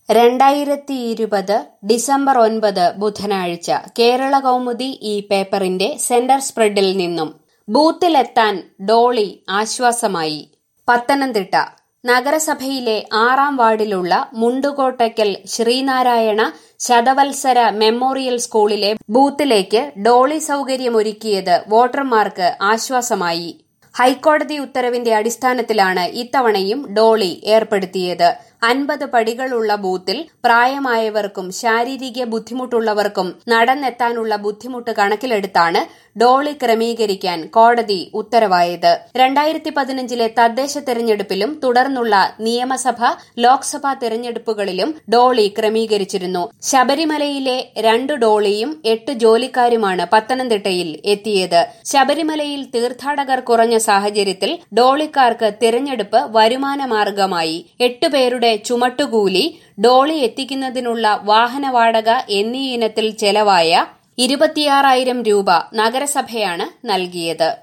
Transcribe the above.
രണ്ടായിരത്തി ഇരുപത് ഡിസംബർ ഒൻപത് ബുധനാഴ്ച കേരള കൗമുദി ഈ പേപ്പറിന്റെ സെന്റർ സ്പ്രെഡിൽ നിന്നും ബൂത്തിലെത്താൻ ഡോളി ആശ്വാസമായി പത്തനംതിട്ട നഗരസഭയിലെ ആറാം വാർഡിലുള്ള മുണ്ടുകോട്ടയ്ക്കൽ ശ്രീനാരായണ ശതവത്സര മെമ്മോറിയൽ സ്കൂളിലെ ബൂത്തിലേക്ക് ഡോളി സൗകര്യമൊരുക്കിയത് വോട്ടർമാർക്ക് ആശ്വാസമായി ഹൈക്കോടതി ഉത്തരവിന്റെ അടിസ്ഥാനത്തിലാണ് ഇത്തവണയും ഡോളി ഏർപ്പെടുത്തിയത് അൻപത് പടികളുള്ള ബൂത്തിൽ പ്രായമായവർക്കും ശാരീരിക ബുദ്ധിമുട്ടുള്ളവർക്കും നടന്നെത്താനുള്ള ബുദ്ധിമുട്ട് കണക്കിലെടുത്താണ് ഡോളി ക്രമീകരിക്കാൻ കോടതി ഉത്തരവായത് രണ്ടായിരത്തി പതിനഞ്ചിലെ തദ്ദേശ തെരഞ്ഞെടുപ്പിലും തുടർന്നുള്ള നിയമസഭ ലോക്സഭാ തെരഞ്ഞെടുപ്പുകളിലും ഡോളി ക്രമീകരിച്ചിരുന്നു ശബരിമലയിലെ രണ്ട് ഡോളിയും എട്ട് ജോലിക്കാരുമാണ് പത്തനംതിട്ടയിൽ എത്തിയത് ശബരിമലയിൽ തീർത്ഥാടകർ കുറഞ്ഞ സാഹചര്യത്തിൽ ഡോളിക്കാർക്ക് തിരഞ്ഞെടുപ്പ് വരുമാന മാർഗമായി എട്ടുപേരുടെ ചുമട്ടുകൂലി ഡോളി എത്തിക്കുന്നതിനുള്ള വാഹന വാടക എന്നീ ഇനത്തിൽ ചെലവായ ഇരുപത്തിയാറായിരം രൂപ നഗരസഭയാണ് നൽകിയത്